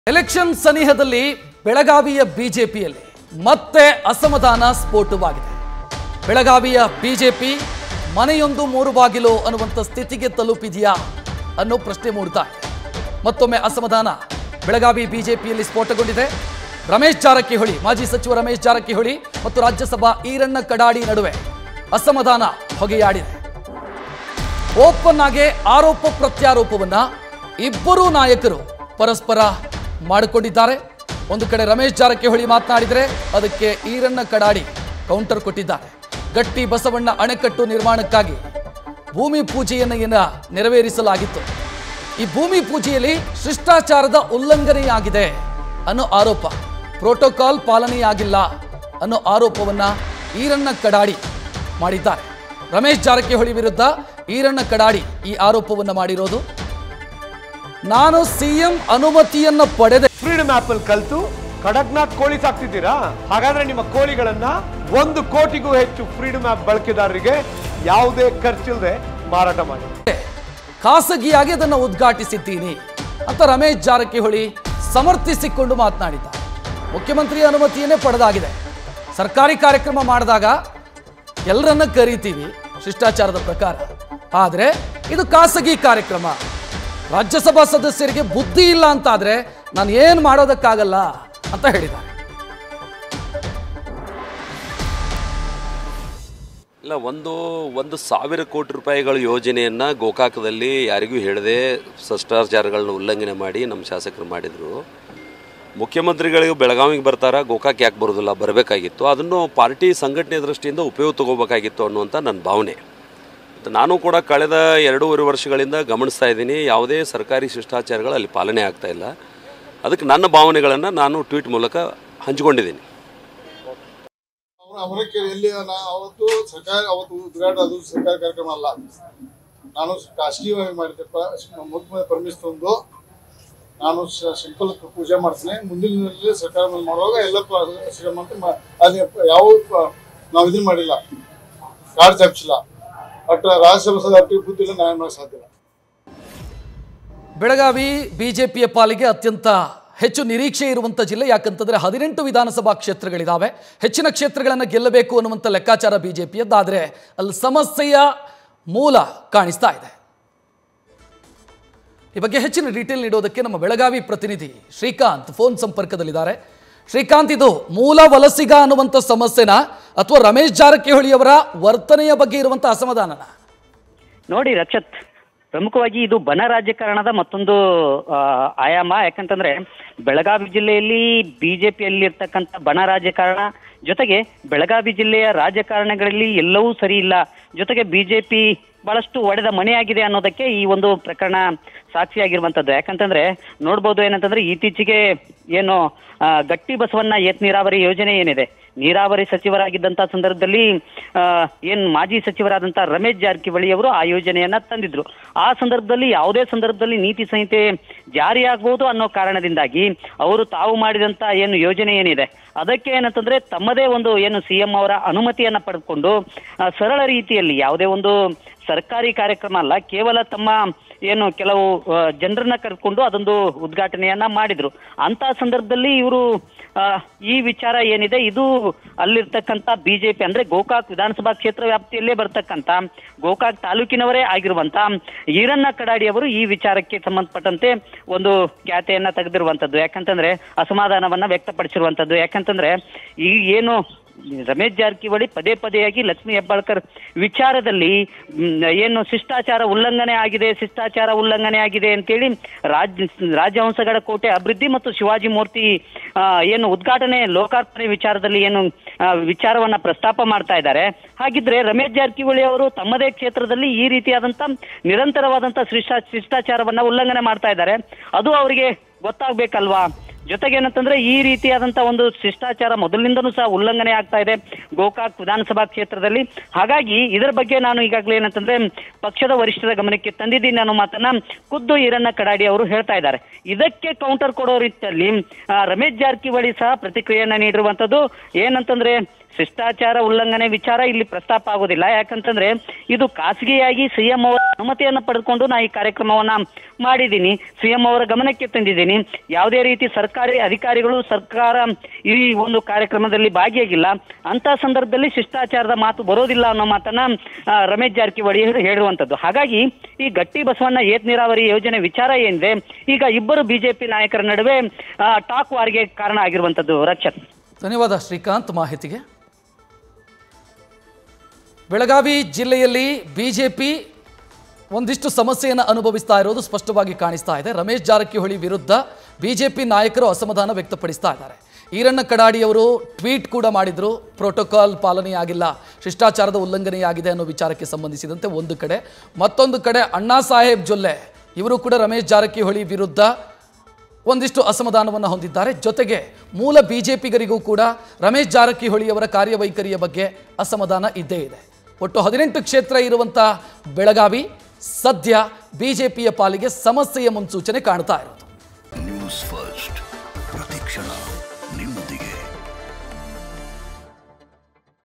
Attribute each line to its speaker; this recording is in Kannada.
Speaker 1: ಎಲೆಕ್ಷನ್ ಸನಿಹದಲ್ಲಿ ಬೆಳಗಾವಿಯ ಬಿಜೆಪಿಯಲ್ಲಿ ಮತ್ತೆ ಅಸಮಾಧಾನ ಸ್ಫೋಟವಾಗಿದೆ ಬೆಳಗಾವಿಯ ಬಿಜೆಪಿ ಮನೆಯೊಂದು ಮೂರು ಬಾಗಿಲು ಅನ್ನುವಂಥ ಸ್ಥಿತಿಗೆ ತಲುಪಿದೆಯಾ ಅನ್ನೋ ಪ್ರಶ್ನೆ ಮೂಡ್ತಾ ಇದೆ ಮತ್ತೊಮ್ಮೆ ಅಸಮಾಧಾನ ಬೆಳಗಾವಿ ಬಿಜೆಪಿಯಲ್ಲಿ ಸ್ಫೋಟಗೊಂಡಿದೆ ರಮೇಶ್ ಜಾರಕಿಹೊಳಿ ಮಾಜಿ ಸಚಿವ ರಮೇಶ್ ಜಾರಕಿಹೊಳಿ ಮತ್ತು ರಾಜ್ಯಸಭಾ ಈರಣ್ಣ ಕಡಾಡಿ ನಡುವೆ ಅಸಮಾಧಾನ ಹೊಗೆಯಾಡಿದೆ ಓಪನ್ ಆಗಿ ಆರೋಪ ಪ್ರತ್ಯಾರೋಪವನ್ನ ಇಬ್ಬರೂ ನಾಯಕರು ಪರಸ್ಪರ ಮಾಡಿಕೊಂಡಿದ್ದಾರೆ ಒಂದು ಕಡೆ ರಮೇಶ್ ಜಾರಕಿಹೊಳಿ ಮಾತನಾಡಿದರೆ ಅದಕ್ಕೆ ಈರಣ್ಣ ಕಡಾಡಿ ಕೌಂಟರ್ ಕೊಟ್ಟಿದ್ದಾರೆ ಗಟ್ಟಿ ಬಸವಣ್ಣ ಅಣೆಕಟ್ಟು ನಿರ್ಮಾಣಕ್ಕಾಗಿ ಭೂಮಿ ಪೂಜೆಯನ್ನು ಏನ ನೆರವೇರಿಸಲಾಗಿತ್ತು ಈ ಭೂಮಿ ಪೂಜೆಯಲ್ಲಿ ಶಿಷ್ಟಾಚಾರದ ಉಲ್ಲಂಘನೆಯಾಗಿದೆ ಅನ್ನೋ ಆರೋಪ ಪ್ರೋಟೋಕಾಲ್ ಪಾಲನೆಯಾಗಿಲ್ಲ ಅನ್ನೋ ಆರೋಪವನ್ನ ಈರಣ್ಣ ಕಡಾಡಿ ಮಾಡಿದ್ದಾರೆ ರಮೇಶ್ ಜಾರಕಿಹೊಳಿ ವಿರುದ್ಧ ಈರಣ್ಣ ಕಡಾಡಿ ಈ ಆರೋಪವನ್ನ ಮಾಡಿರೋದು ನಾನು ಸಿಎಂ ಅನುಮತಿಯನ್ನ ಪಡೆದೆ
Speaker 2: ಫ್ರೀಡಮ್ ಆಪ್ ಅಲ್ಲಿ ಕಲ್ತು ಕಡಕ್ನಾಥ್ ಕೋಳಿ ಸಾಕ್ತಿದ್ದೀರಾ ಹಾಗಾದ್ರೆ ನಿಮ್ಮ ಕೋಳಿಗಳನ್ನ ಒಂದು ಕೋಟಿಗೂ ಹೆಚ್ಚು ಫ್ರೀಡಮ್ ಆಪ್ ಬಳಕೆದಾರರಿಗೆ ಯಾವುದೇ ಖರ್ಚಿಲ್ಲದೆ ಮಾರಾಟ ಮಾಡಿ
Speaker 1: ಖಾಸಗಿಯಾಗಿ ಅದನ್ನು ಉದ್ಘಾಟಿಸಿದ್ದೀನಿ ಅಂತ ರಮೇಶ್ ಜಾರಕಿಹೊಳಿ ಸಮರ್ಥಿಸಿಕೊಂಡು ಮಾತನಾಡಿದ್ದಾರೆ ಮುಖ್ಯಮಂತ್ರಿ ಅನುಮತಿಯನ್ನೇ ಪಡೆದಾಗಿದೆ ಸರ್ಕಾರಿ ಕಾರ್ಯಕ್ರಮ ಮಾಡಿದಾಗ ಎಲ್ಲರನ್ನ ಕರಿತೀವಿ ಶಿಷ್ಟಾಚಾರದ ಪ್ರಕಾರ ಆದರೆ ಇದು ಖಾಸಗಿ ಕಾರ್ಯಕ್ರಮ ರಾಜ್ಯಸಭಾ ಸದಸ್ಯರಿಗೆ ಬುದ್ಧಿ ಇಲ್ಲ ಅಂತಾದ್ರೆ ನಾನು ಏನು ಮಾಡೋದಕ್ಕಾಗಲ್ಲ ಅಂತ ಹೇಳಿದ್ದಾರೆ
Speaker 3: ಇಲ್ಲ ಒಂದು ಒಂದು ಸಾವಿರ ಕೋಟಿ ರೂಪಾಯಿಗಳ ಯೋಜನೆಯನ್ನು ಗೋಕಾಕದಲ್ಲಿ ಯಾರಿಗೂ ಹೇಳದೆ ಭ್ರಷ್ಟಾಚಾರಗಳನ್ನ ಉಲ್ಲಂಘನೆ ಮಾಡಿ ನಮ್ಮ ಶಾಸಕರು ಮಾಡಿದರು ಮುಖ್ಯಮಂತ್ರಿಗಳಿಗೂ ಬೆಳಗಾವಿಗೆ ಬರ್ತಾರ ಗೋಕಾಕ್ ಯಾಕೆ ಬರೋದಿಲ್ಲ ಬರಬೇಕಾಗಿತ್ತು ಅದನ್ನು ಪಾರ್ಟಿ ಸಂಘಟನೆ ದೃಷ್ಟಿಯಿಂದ ಉಪಯೋಗ ತಗೋಬೇಕಾಗಿತ್ತು ಅನ್ನುವಂಥ ನನ್ನ ಭಾವನೆ ಮತ್ತು ನಾನು ಕೂಡ ಕಳೆದ ಎರಡೂವರೆ ವರ್ಷಗಳಿಂದ ಗಮನಿಸ್ತಾ ಇದ್ದೀನಿ ಯಾವುದೇ ಸರ್ಕಾರಿ ಶಿಷ್ಟಾಚಾರಗಳು ಅಲ್ಲಿ ಪಾಲನೆ ಆಗ್ತಾ ಇಲ್ಲ ಅದಕ್ಕೆ ನನ್ನ ಭಾವನೆಗಳನ್ನು ನಾನು ಟ್ವೀಟ್ ಮೂಲಕ ಹಂಚಿಕೊಂಡಿದ್ದೀನಿ
Speaker 4: ಅವ್ರ ಅವರಕ್ಕೆ ಎಲ್ಲಿ ನಾ ಅವತ್ತು ಸರ್ಕಾರ ಅವತ್ತು ಉದ್ಘಾಟ ಅದು ಸರ್ಕಾರಿ ಕಾರ್ಯಕ್ರಮ ಅಲ್ಲ ನಾನು ಖಾಸಗಿಯಾಗಿ ಮಾಡಿದ್ದೆ ಪ- ಮುಖ್ಯಮಂತ್ರಿ ಪರ್ಮಿಷನ್ ತಂದು ನಾನು ಶ- ಶಂಕುಲ ಪೂಜೆ ಮಾಡ್ತೀನಿ ಮುಂದಿನ ದಿನದಲ್ಲಿ ಸರ್ಕಾರ ಮೇಲೆ ಮಾಡುವಾಗ ಎಲ್ಲ ಪ- ಶ್ರೀಮಂತ ಮ- ಅದೇ ಪ- ಯಾವ ಪ- ನಾವು ಇದನ್ನ ಮಾಡಿಲ್ಲ ಕಾರ್ಡ್ ತಪ್ಪಿಸಿಲ್ಲ ಬಟ್ ರಾಜ್ಯಸಭಾ ಸದಸ್ಯ ಬುದ್ಧಿಲ್ಲ ನ್ಯಾಯ ಮಾಡಕ್ಕೆ ಸಾಧ್ಯ ಇಲ್ಲ
Speaker 1: ಬೆಳಗಾವಿ ಬಿಜೆಪಿಯ ಪಾಲಿಗೆ ಅತ್ಯಂತ ಹೆಚ್ಚು ನಿರೀಕ್ಷೆ ಇರುವಂಥ ಜಿಲ್ಲೆ ಯಾಕಂತಂದ್ರೆ ಹದಿನೆಂಟು ವಿಧಾನಸಭಾ ಕ್ಷೇತ್ರಗಳಿದ್ದಾವೆ ಹೆಚ್ಚಿನ ಕ್ಷೇತ್ರಗಳನ್ನು ಗೆಲ್ಲಬೇಕು ಅನ್ನುವಂಥ ಲೆಕ್ಕಾಚಾರ ಬಿಜೆಪಿಯದ್ದಾದರೆ ಅಲ್ಲಿ ಸಮಸ್ಯೆಯ ಮೂಲ ಕಾಣಿಸ್ತಾ ಇದೆ ಈ ಬಗ್ಗೆ ಹೆಚ್ಚಿನ ಡೀಟೇಲ್ ನೀಡೋದಕ್ಕೆ ನಮ್ಮ ಬೆಳಗಾವಿ ಪ್ರತಿನಿಧಿ ಶ್ರೀಕಾಂತ್ ಫೋನ್ ಸಂಪರ್ಕದಲ್ಲಿದ್ದಾರೆ ಶ್ರೀಕಾಂತ್ ಇದು ಮೂಲ ವಲಸಿಗ ಅನ್ನುವಂಥ ಸಮಸ್ಯೆನ ಅಥವಾ ರಮೇಶ್ ಜಾರಕಿಹೊಳಿಯವರ ವರ್ತನೆಯ ಬಗ್ಗೆ ಇರುವಂಥ ಅಸಮಾಧಾನನ
Speaker 5: ನೋಡಿ ರಕ್ಷತ್ ಪ್ರಮುಖವಾಗಿ ಇದು ಬನ ರಾಜಕಾರಣದ ಮತ್ತೊಂದು ಆ, ಆಯಾಮ ಯಾಕಂತಂದ್ರೆ ಬೆಳಗಾವಿ ಜಿಲ್ಲೆಯಲ್ಲಿ ಬಿಜೆಪಿಯಲ್ಲಿ ಇರ್ತಕ್ಕಂಥ ಬಣ ರಾಜಕಾರಣ ಜೊತೆಗೆ ಬೆಳಗಾವಿ ಜಿಲ್ಲೆಯ ರಾಜಕಾರಣಗಳಲ್ಲಿ ಎಲ್ಲವೂ ಸರಿ ಇಲ್ಲ ಜೊತೆಗೆ ಬಿಜೆಪಿ ಬಹಳಷ್ಟು ಒಡೆದ ಮನೆಯಾಗಿದೆ ಅನ್ನೋದಕ್ಕೆ ಈ ಒಂದು ಪ್ರಕರಣ ಸಾಕ್ಷಿಯಾಗಿರುವಂತದ್ದು ಯಾಕಂತಂದ್ರೆ ನೋಡ್ಬೋದು ಏನಂತಂದ್ರೆ ಇತ್ತೀಚೆಗೆ ಏನು ಆ, ಗಟ್ಟಿ ಬಸವಣ್ಣ ಏತ್ ನೀರಾವರಿ ಯೋಜನೆ ಏನಿದೆ ನೀರಾವರಿ ಸಚಿವರಾಗಿದ್ದಂತ ಸಂದರ್ಭದಲ್ಲಿ ಆ, ಏನ್ ಮಾಜಿ ಸಚಿವರಾದಂತ ರಮೇಶ್ ಜಾರಕಿಹೊಳಿ ಅವರು ಆ ಯೋಜನೆಯನ್ನ ತಂದಿದ್ರು ಆ ಸಂದರ್ಭದಲ್ಲಿ ಯಾವುದೇ ಸಂದರ್ಭದಲ್ಲಿ ನೀತಿ ಸಂಹಿತೆ ಜಾರಿಯಾಗಬಹುದು ಅನ್ನೋ ಕಾರಣದಿಂದಾಗಿ ಅವರು ತಾವು ಮಾಡಿದಂತ ಏನು ಯೋಜನೆ ಏನಿದೆ ಅದಕ್ಕೆ ಏನಂತಂದ್ರೆ ತಮ್ಮದೇ ಒಂದು ಏನು ಸಿಎಂ ಅವರ ಅನುಮತಿಯನ್ನ ಪಡೆದುಕೊಂಡು ಆ, ಸರಳ ರೀತಿಯಲ್ಲಿ ಯಾವುದೇ ಒಂದು ಸರ್ಕಾರಿ ಕಾರ್ಯಕ್ರಮ ಅಲ್ಲ ಕೇವಲ ತಮ್ಮ ಏನು ಕೆಲವು ಆ, ಜನರನ್ನ ಕರೆದುಕೊಂಡು ಅದೊಂದು ಉದ್ಘಾಟನೆಯನ್ನ ಮಾಡಿದ್ರು ಅಂತ ಸಂದರ್ಭದಲ್ಲಿ ಇವರು ಈ ವಿಚಾರ ಏನಿದೆ ಇದು ಅಲ್ಲಿರ್ತಕ್ಕಂಥ ಬಿಜೆಪಿ ಅಂದ್ರೆ ಗೋಕಾಕ್ ವಿಧಾನಸಭಾ ಕ್ಷೇತ್ರ ವ್ಯಾಪ್ತಿಯಲ್ಲೇ ಬರ್ತಕ್ಕಂಥ ಗೋಕಾಕ್ ತಾಲೂಕಿನವರೇ ಆಗಿರುವಂತ ಈರಣ್ಣ ಕಡಾಡಿ ಅವರು ಈ ವಿಚಾರಕ್ಕೆ ಸಂಬಂಧಪಟ್ಟಂತೆ ಒಂದು ಖ್ಯಾತೆಯನ್ನ ತೆಗೆದಿರುವಂತದ್ದು ಯಾಕಂತಂದ್ರೆ ಅಸಮಾಧಾನವನ್ನ ವ್ಯಕ್ತಪಡಿಸಿರುವಂತದ್ದು ಯಾಕಂತಂದ್ರೆ ಈ ಏನು ರಮೇಶ್ ಜಾರಕಿಹೊಳಿ ಪದೇ ಪದೇಯಾಗಿ ಲಕ್ಷ್ಮೀ ಹೆಬ್ಬಾಳ್ಕರ್ ವಿಚಾರದಲ್ಲಿ ಮ್, ಏನು ಶಿಷ್ಟಾಚಾರ ಉಲ್ಲಂಘನೆ ಆಗಿದೆ ಶಿಷ್ಟಾಚಾರ ಉಲ್ಲಂಘನೆ ಆಗಿದೆ ಅಂತೇಳಿ ರಾಜ್ ರಾಜಹಂಸಗಳ ಕೋಟೆ ಅಭಿವೃದ್ಧಿ ಮತ್ತು ಶಿವಾಜಿ ಮೂರ್ತಿ ಆ, ಏನು ಉದ್ಘಾಟನೆ ಲೋಕಾರ್ಪಣೆ ವಿಚಾರದಲ್ಲಿ ಏನು ಆ, ವಿಚಾರವನ್ನ ಪ್ರಸ್ತಾಪ ಮಾಡ್ತಾ ಇದ್ದಾರೆ ಹಾಗಿದ್ರೆ ರಮೇಶ್ ಜಾರಕಿಹೊಳಿ ಅವರು ತಮ್ಮದೇ ಕ್ಷೇತ್ರದಲ್ಲಿ ಈ ರೀತಿಯಾದಂತ ನಿರಂತರವಾದಂತ ಶಿಷ್ಟಾ ಶಿಷ್ಟಾಚಾರವನ್ನ ಉಲ್ಲಂಘನೆ ಮಾಡ್ತಾ ಇದ್ದಾರೆ ಅದು ಅವರಿಗೆ ಗೊತ್ತಾಗ್ಬೇಕಲ್ವಾ ಜೊತೆಗೆ ಏನಂತಂದ್ರೆ ಈ ರೀತಿಯಾದಂತ ಒಂದು ಶಿಷ್ಟಾಚಾರ ಮೊದಲಿನಿಂದನೂ ಸಹ ಉಲ್ಲಂಘನೆ ಆಗ್ತಾ ಇದೆ ಗೋಕಾಕ್ ವಿಧಾನಸಭಾ ಕ್ಷೇತ್ರದಲ್ಲಿ ಹಾಗಾಗಿ ಇದರ ಬಗ್ಗೆ ನಾನು ಈಗಾಗಲೇ ಏನಂತಂದ್ರೆ ಪಕ್ಷದ ವರಿಷ್ಠರ ಗಮನಕ್ಕೆ ತಂದಿದ್ದೀನಿ ಅನ್ನೋ ಮಾತನ್ನ ಖುದ್ದು ಈರಣ್ಣ ಕಡಾಡಿ ಅವರು ಹೇಳ್ತಾ ಇದ್ದಾರೆ ಇದಕ್ಕೆ ಕೌಂಟರ್ ಕೊಡೋ ರೀತಿಯಲ್ಲಿ ಆ, ರಮೇಶ್ ಜಾರಕಿಹೊಳಿ ಸಹ ಪ್ರತಿಕ್ರಿಯೆಯನ್ನ ನೀಡಿರುವಂತದ್ದು ಏನಂತಂದ್ರೆ ಶಿಷ್ಟಾಚಾರ ಉಲ್ಲಂಘನೆ ವಿಚಾರ ಇಲ್ಲಿ ಪ್ರಸ್ತಾಪ ಆಗೋದಿಲ್ಲ ಯಾಕಂತಂದ್ರೆ ಇದು ಖಾಸಗಿಯಾಗಿ ಸಿಎಂ ಅವರ ಅನುಮತಿಯನ್ನ ಪಡೆದುಕೊಂಡು ನಾ ಈ ಕಾರ್ಯಕ್ರಮವನ್ನ ಮಾಡಿದ್ದೀನಿ ಸಿಎಂ ಅವರ ಗಮನಕ್ಕೆ ತಂದಿದ್ದೀನಿ ಯಾವುದೇ ರೀತಿ ಸರ್ಕಾರಿ ಅಧಿಕಾರಿಗಳು ಸರ್ಕಾರ ಈ ಒಂದು ಕಾರ್ಯಕ್ರಮದಲ್ಲಿ ಭಾಗಿಯಾಗಿಲ್ಲ ಅಂತ ಸಂದರ್ಭದಲ್ಲಿ ಶಿಷ್ಟಾಚಾರದ ಮಾತು ಬರೋದಿಲ್ಲ ಅನ್ನೋ ಮಾತನ್ನ ಆ, ರಮೇಶ್ ಜಾರಕಿಹೊಳಿ ಅವರು ಹೇಳಿರುವಂತದ್ದು ಹಾಗಾಗಿ ಈ ಗಟ್ಟಿ ಬಸವಣ್ಣ ಏತ್ ನೀರಾವರಿ ಯೋಜನೆ ವಿಚಾರ ಏನಿದೆ ಈಗ ಇಬ್ಬರು ಬಿಜೆಪಿ ನಾಯಕರ ನಡುವೆ ಆ, ಟಾಕ್ ವಾರ್ಗೆ ಕಾರಣ ಆಗಿರುವಂತದ್ದು ರಕ್ಷತ್
Speaker 1: ಧನ್ಯವಾದ ಶ್ರೀಕಾಂತ್ ಮಾಹಿತಿಗೆ ಬೆಳಗಾವಿ ಜಿಲ್ಲೆಯಲ್ಲಿ ಬಿಜೆಪಿ ಒಂದಿಷ್ಟು ಸಮಸ್ಯೆಯನ್ನು ಅನುಭವಿಸ್ತಾ ಇರೋದು ಸ್ಪಷ್ಟವಾಗಿ ಕಾಣಿಸ್ತಾ ಇದೆ ರಮೇಶ್ ಜಾರಕಿಹೊಳಿ ವಿರುದ್ಧ ಬಿಜೆಪಿ ನಾಯಕರು ಅಸಮಾಧಾನ ವ್ಯಕ್ತಪಡಿಸ್ತಾ ಇದ್ದಾರೆ ಈರಣ್ಣ ಕಡಾಡಿಯವರು ಟ್ವೀಟ್ ಕೂಡ ಮಾಡಿದ್ರು ಪ್ರೋಟೋಕಾಲ್ ಪಾಲನೆಯಾಗಿಲ್ಲ ಶಿಷ್ಟಾಚಾರದ ಉಲ್ಲಂಘನೆಯಾಗಿದೆ ಅನ್ನೋ ವಿಚಾರಕ್ಕೆ ಸಂಬಂಧಿಸಿದಂತೆ ಒಂದು ಕಡೆ ಮತ್ತೊಂದು ಕಡೆ ಅಣ್ಣಾ ಸಾಹೇಬ್ ಜೊಲ್ಲೆ ಇವರು ಕೂಡ ರಮೇಶ್ ಜಾರಕಿಹೊಳಿ ವಿರುದ್ಧ ಒಂದಿಷ್ಟು ಅಸಮಾಧಾನವನ್ನು ಹೊಂದಿದ್ದಾರೆ ಜೊತೆಗೆ ಮೂಲ ಬಿಜೆಪಿಗರಿಗೂ ಕೂಡ ರಮೇಶ್ ಜಾರಕಿಹೊಳಿಯವರ ಕಾರ್ಯವೈಖರಿಯ ಬಗ್ಗೆ ಅಸಮಾಧಾನ ಇದ್ದೇ ಇದೆ ಒಟ್ಟು ಹದಿನೆಂಟು ಕ್ಷೇತ್ರ ಇರುವಂಥ ಬೆಳಗಾವಿ ಸದ್ಯ ಬಿಜೆಪಿಯ ಪಾಲಿಗೆ ಸಮಸ್ಯೆಯ ಮುನ್ಸೂಚನೆ ಕಾಣ್ತಾ ಇರೋದು
Speaker 6: ನ್ಯೂಸ್ ಫಸ್ಟ್ ಪ್ರತಿಕ್ಷಣ ನಿಮ್ಮೊಂದಿಗೆ